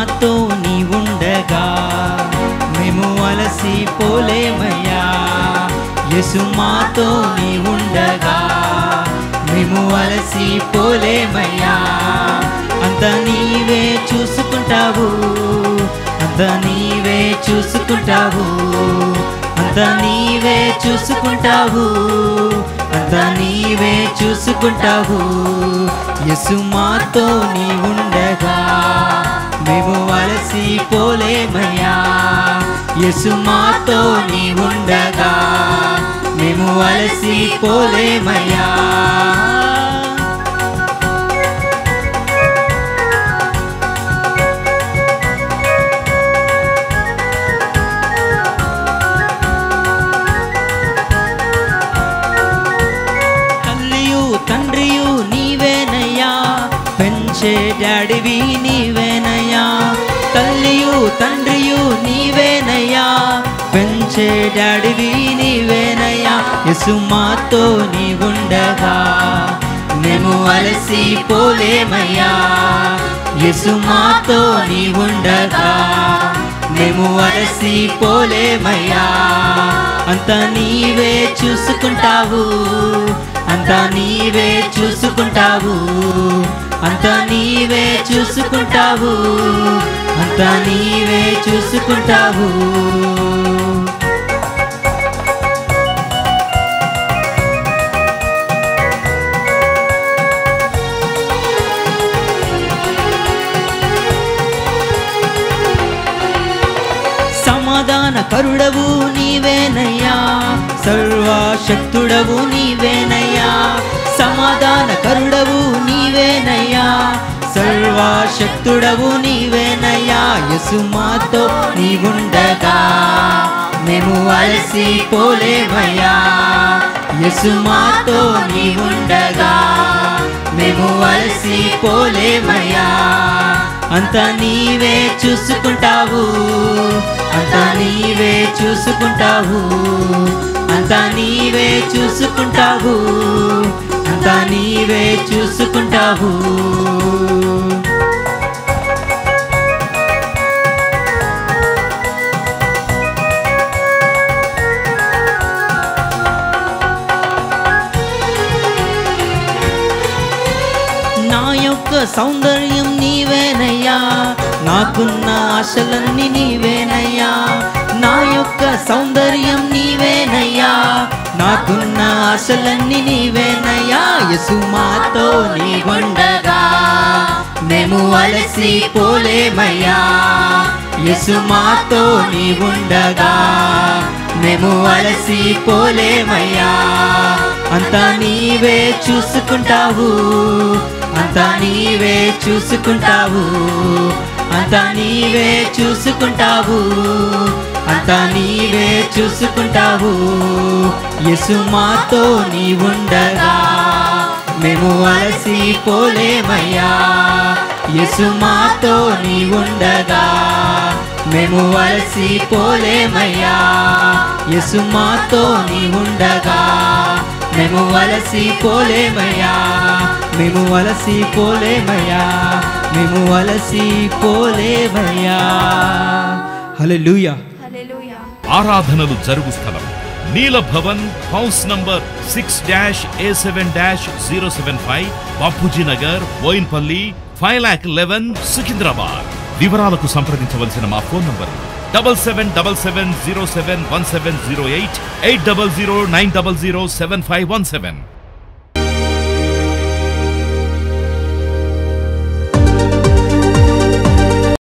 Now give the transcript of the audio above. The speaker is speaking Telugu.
మాతో నీ ఉండగా మేము అలసి పోలేమయ్యా యేసు మాతో నీ ఉండగా మేము అలసి పోలేమయ్యా అంత నీవే చూసుకుంటావు అంత నీవే చూసుకుంటావు అంత నీవే చూసుకుంటావు అంత నీవే చూసుకుంటావు యసు మాతో నీ ఉండగా మేము అలసి పోలేమయ్యా యసు మాతో నీ ఉండగా మేము అలసి పోలేమయ్యా తల్లియు తండ్రియు నీవేనయ్యా పెంచే డాడివి నీవేనయ్యా తల్లియు తండ్రియు నీవేనయ్యా పెంచే డాడివి నీవేనయ్యా యసు మాతో నీ ఉండగా మేము అలసి పోలేమయ్యా యసు మాతో నీ ఉండగా మేము అలసి పోలేమయ్యా అంత నీవే చూసుకుంటావు అంత నీవే చూసుకుంటావు అంత నీవే చూసుకుంటావు అంత నీవే చూసుకుంటావు సమాధాన కరుడవు నీవేనయ్యా సర్వశక్తుడవు నీవేనయ్యా సమాధాన కరుడవు నీవేనయ్యా సర్వశక్తుడవు నీవేనయ్యా యసు మాతో నీవుండగా మేము అలసి పోలేమయ్యా యసు మాతో నీవుండగా మేము అలసి పోలేమయ్యా అంత నీవే చూసుకుంటావు అంత నీవే చూసుకుంటావు అంత నీవే చూసుకుంటావు అంత నీవే చూసుకుంటావు నా యొక్క సౌందర్యం నీవేనయ్యా నాకున్న ఆశలన్నీ నీవేనయ్యా నా యొక్క సౌందర్యం నీవేనయ్యా నాకున్న ఆశలన్నీ నీవేనయ్యా యసు మాతో నీ ఉండగా మేము అలసి పోలేమయ్యా యసు మాతో నీ ఉండగా మేము అలసి పోలేమయ్యా అంతా నీవే చూసుకుంటావు అంతా నీవే చూసుకుంటావు అంతా నీవే చూసుకుంటావు అంతా నీవే చూసుకుంటావు యసు మాతో నీ ఉండగా మేము అలసి పోలేమయ్యా యసు మాతో నీ ఉండగా మేము అలసి పోలేమయ్యా యసు మాతో నీ ఉండగా మేము అలసి పోలేమయ్యా మేము అలసి పోలేమయ్యా మేము అలసి పోలేమయ్యా హల్లెలూయా హల్లెలూయా ఆరాధనలు జరుగు స్థలం Neela Bhavan house number six dash A seven dash zero seven five Bapuji Nagar Bowenpally five lakh eleven Secunderabad వివరాలకు సంప్రదించవలసిన మా phone number double seven double seven zero seven one seven zero eight eight double zero nine double zero seven five one seven